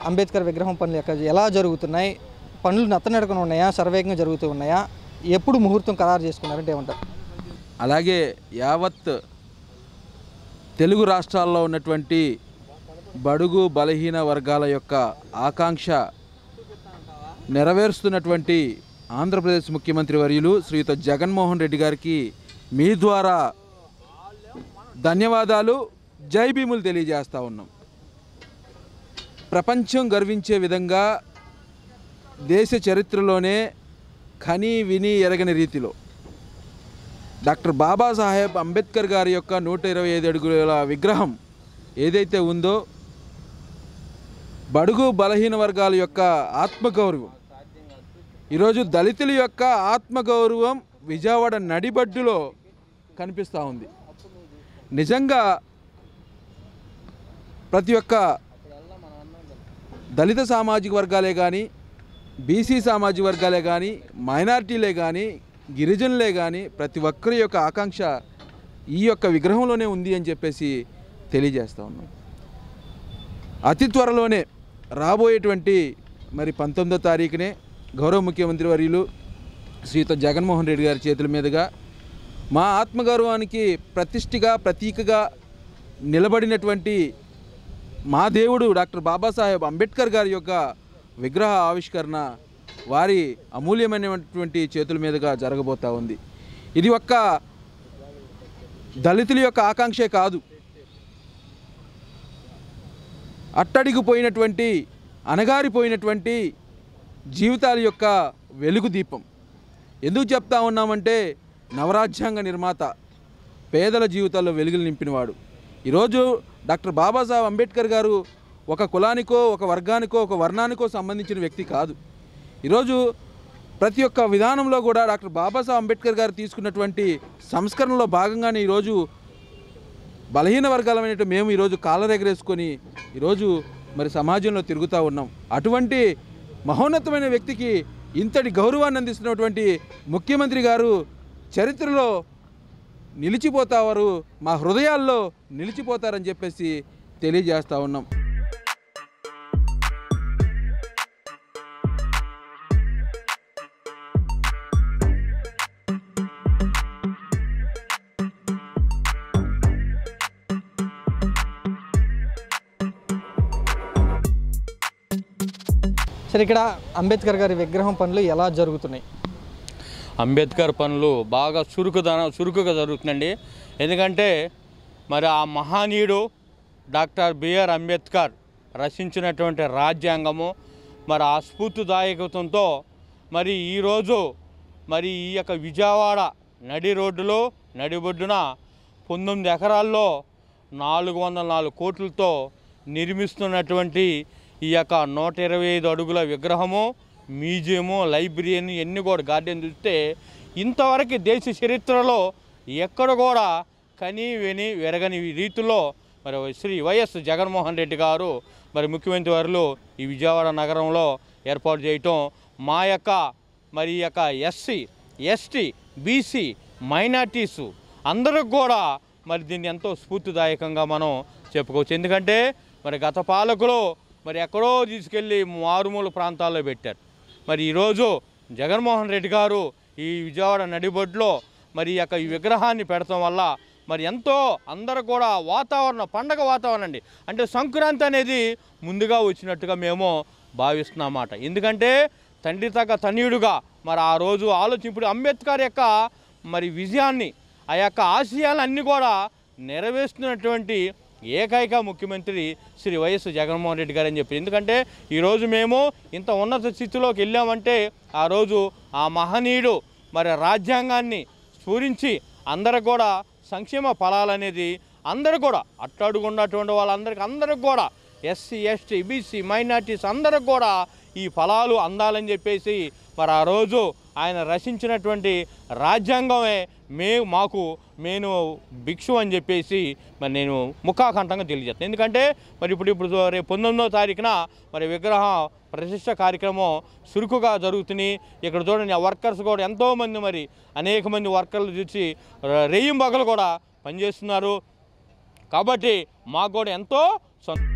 అంబేద్కర్ విగ్రహం పనులు ఎక్కడ ఎలా జరుగుతున్నాయి పనులు నత్తనడకన ఉన్నాయా సర్వేగంగా జరుగుతూ ఉన్నాయా ఎప్పుడు ముహూర్తం ఖరారు చేసుకున్నారంటే ఏమంటారు అలాగే యావత్ తెలుగు రాష్ట్రాల్లో ఉన్నటువంటి బడుగు బలహీన వర్గాల యొక్క ఆకాంక్ష నెరవేరుస్తున్నటువంటి ఆంధ్రప్రదేశ్ ముఖ్యమంత్రి వర్యులు శ్రీయుత జగన్మోహన్ రెడ్డి గారికి మీ ద్వారా ధన్యవాదాలు జై భీములు తెలియజేస్తా ఉన్నాం ప్రపంచం గర్వించే విధంగా దేశ చరిత్రలోనే కని విని ఎరగని రీతిలో డాక్టర్ బాబాసాహెబ్ అంబేద్కర్ గారి యొక్క నూట ఇరవై ఐదు అడుగుల విగ్రహం ఏదైతే ఉందో బడుగు బలహీన వర్గాల యొక్క ఆత్మగౌరవం ఈరోజు దళితుల యొక్క ఆత్మగౌరవం విజయవాడ నడిబడ్డులో కనిపిస్తూ ఉంది నిజంగా ప్రతి ఒక్క దళిత సామాజిక వర్గాలే కానీ బీసీ సామాజిక వర్గాలే కానీ మైనార్టీలే కానీ గిరిజనులే కానీ ప్రతి ఒక్కరి యొక్క ఆకాంక్ష ఈ యొక్క విగ్రహంలోనే ఉంది అని చెప్పేసి తెలియజేస్తా ఉన్నాం అతి త్వరలోనే రాబోయేటువంటి మరి పంతొమ్మిదో తారీఖునే గౌరవ ముఖ్యమంత్రి వర్యులు శ్రీయుత జగన్మోహన్ రెడ్డి గారి చేతుల మీదుగా మా ఆత్మగౌరవానికి ప్రతిష్ఠగా ప్రతీకగా నిలబడినటువంటి మా దేవుడు డాక్టర్ బాబాసాహెబ్ అంబేద్కర్ గారి యొక్క విగ్రహ ఆవిష్కరణ వారి అమూల్యమైనటువంటి చేతుల మీదుగా జరగబోతా ఉంది ఇది ఒక్క దళితుల యొక్క ఆకాంక్షే కాదు అట్టడిగిపోయినటువంటి అనగారిపోయినటువంటి జీవితాల యొక్క వెలుగు దీపం ఎందుకు చెప్తా ఉన్నామంటే నవరాజ్యాంగ నిర్మాత పేదల జీవితాల్లో వెలుగులు నింపినవాడు ఈరోజు డాక్టర్ బాబాసాహెబ్ అంబేద్కర్ గారు ఒక కులానికో ఒక వర్గానికో ఒక వర్ణానికో సంబంధించిన వ్యక్తి కాదు ఈరోజు ప్రతి ఒక్క విధానంలో కూడా డాక్టర్ బాబాసాహెబ్ అంబేద్కర్ గారు తీసుకున్నటువంటి సంస్కరణలో భాగంగానే ఈరోజు బలహీన వర్గాలమైనట్టు మేము ఈరోజు కాలర్ ఎగరేసుకొని ఈరోజు మరి సమాజంలో తిరుగుతూ ఉన్నాం అటువంటి మహోన్నతమైన వ్యక్తికి ఇంతటి గౌరవాన్ని అందిస్తున్నటువంటి ముఖ్యమంత్రి గారు చరిత్రలో నిలిచిపోతావారు మా హృదయాల్లో నిలిచిపోతారని చెప్పేసి తెలియజేస్తూ ఉన్నాం సరే ఇక్కడ అంబేద్కర్ గారి విగ్రహం పనులు ఎలా జరుగుతున్నాయి అంబేద్కర్ పనులు బాగా చురుకుదన చురుకుగా జరుగుతుందండి ఎందుకంటే మరి ఆ మహానీయుడు డాక్టర్ బిఆర్ అంబేద్కర్ రచించినటువంటి రాజ్యాంగము మరి ఆ స్ఫూర్తిదాయకతంతో మరి ఈరోజు మరి ఈ యొక్క విజయవాడ నడి రోడ్డులో నడిబొడ్డున పంతొమ్మిది ఎకరాల్లో నాలుగు వందల నాలుగు కోట్లతో నిర్మిస్తున్నటువంటి ఈ యొక్క నూట ఇరవై ఐదు అడుగుల విగ్రహము మ్యూజియము లైబ్రరీ ఎన్ని కూడా గార్డెన్ చూస్తే ఇంతవరకు దేశ చరిత్రలో ఎక్కడ కూడా కని విని వెరగని రీతిలో మరి శ్రీ వైఎస్ జగన్మోహన్ రెడ్డి గారు మరి ముఖ్యమంత్రి వారు ఈ విజయవాడ నగరంలో ఏర్పాటు చేయటం మా యొక్క మరి ఈ యొక్క ఎస్సీ ఎస్టీ బీసీ మైనార్టీసు అందరికి కూడా మరి దీన్ని ఎంతో స్ఫూర్తిదాయకంగా మనం చెప్పుకోవచ్చు ఎందుకంటే మరి గత పాలకులు మరి ఎక్కడో తీసుకెళ్ళి మారుమూల ప్రాంతాల్లో పెట్టారు మరి ఈరోజు జగన్మోహన్ రెడ్డి గారు ఈ విజయవాడ నడిబొడ్లో మరి ఈ యొక్క ఈ విగ్రహాన్ని పెడతాం వల్ల మరి ఎంతో అందరూ కూడా వాతావరణం పండగ వాతావరణం అండి అంటే సంక్రాంతి అనేది ముందుగా వచ్చినట్టుగా మేము భావిస్తున్నామాట ఎందుకంటే తండ్రి తగ్గ తనయుడుగా మరి ఆ రోజు ఆలోచింపుడు అంబేద్కర్ యొక్క మరి విజయాన్ని ఆ యొక్క ఆశయాలు అన్నీ కూడా నెరవేరుస్తున్నటువంటి ఏకైక ముఖ్యమంత్రి శ్రీ వైఎస్ జగన్మోహన్ రెడ్డి గారు అని చెప్పి ఎందుకంటే ఈరోజు మేము ఇంత ఉన్నత స్థితిలోకి వెళ్ళామంటే ఆ రోజు ఆ మహనీయుడు మరి రాజ్యాంగాన్ని స్ఫూరించి అందరికి కూడా సంక్షేమ ఫలాలనేది అందరూ కూడా అట్టడుగున్నటువంటి వాళ్ళందరికీ అందరికి కూడా ఎస్సీ ఎస్టీ బీసీ మైనార్టీస్ అందరికి కూడా ఈ ఫలాలు అందాలని చెప్పేసి మరి ఆ రోజు ఆయన రచించినటువంటి రాజ్యాంగమే మే మాకు నేను భిక్షు అని చెప్పేసి మరి నేను ముఖాకంఠంగా తెలియజేస్తాను ఎందుకంటే మరి ఇప్పుడు ఇప్పుడు రేపు పంతొమ్మిదో తారీఖున మరి విగ్రహ ప్రతిష్ట కార్యక్రమం చురుకుగా జరుగుతున్నాయి ఇక్కడ చూడండి ఆ వర్కర్స్ కూడా ఎంతోమంది మరి అనేక మంది వర్కర్లు చూసి రెయ్యం బగలు కూడా పనిచేస్తున్నారు కాబట్టి మాకు కూడా ఎంతో సం-